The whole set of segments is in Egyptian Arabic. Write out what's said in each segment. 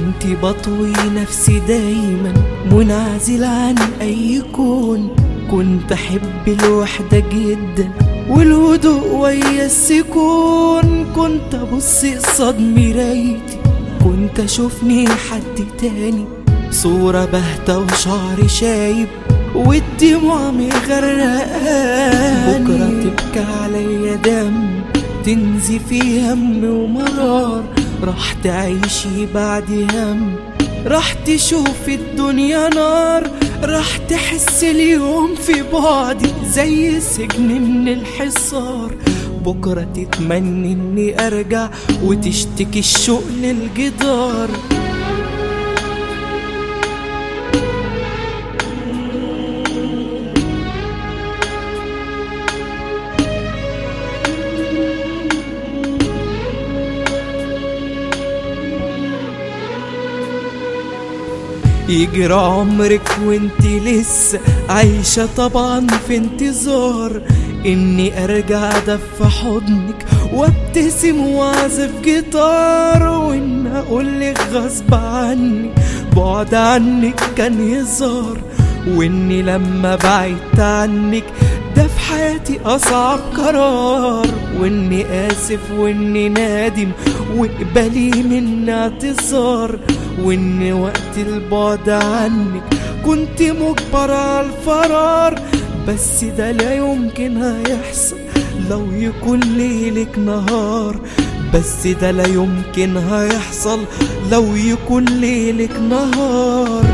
كنت بطوي نفسي دايما منعزل عن اي كون كنت احب الوحدة جدا والهدوء ويا السكون كنت ابص قصاد مرايتي كنت اشوفني حد تاني صورة باهتة وشعري شايب والدموع مغرقاني بكرة تبكى عليا دم تنزي في هم ومرار راح تعيشي بعد هم راح تشوف الدنيا نار راح تحس اليوم في بعدي زي سجن من الحصار بكرة تتمني اني ارجع وتشتكي الشوق للجدار يجرى عمرك وانت لسه عايشة طبعا في انتظار اني ارجع ادف حضنك وابتسم واعزف جيتار وان اقولك غصب عني بعد عنك كان هزار واني لما بعدت عنك ده في حياتي اصعب قرار واني اسف واني نادم واقبلي مني اعتذار وان وقت البعد عنك كنت مجبر على الفرار بس ده لا يمكن هيحصل لو يكون ليلك نهار بس ده لا يمكن هيحصل لو يكون ليلك نهار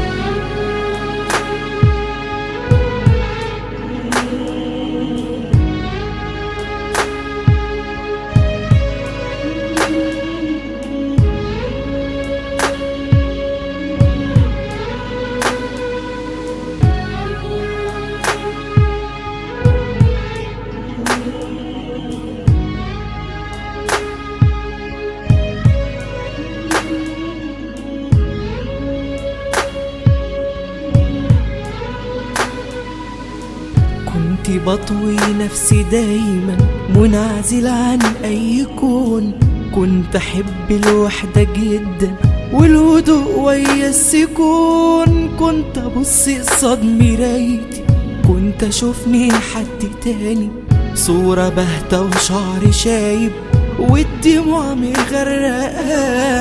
كنت بطوي نفسي دايما منعزل عن اي كون كنت احب الوحدة جدا والهدوء ويا السكون كنت ابص قصاد مرايتي كنت اشوفني حد تاني صورة باهتة وشعري شايب والدموع مغرقاني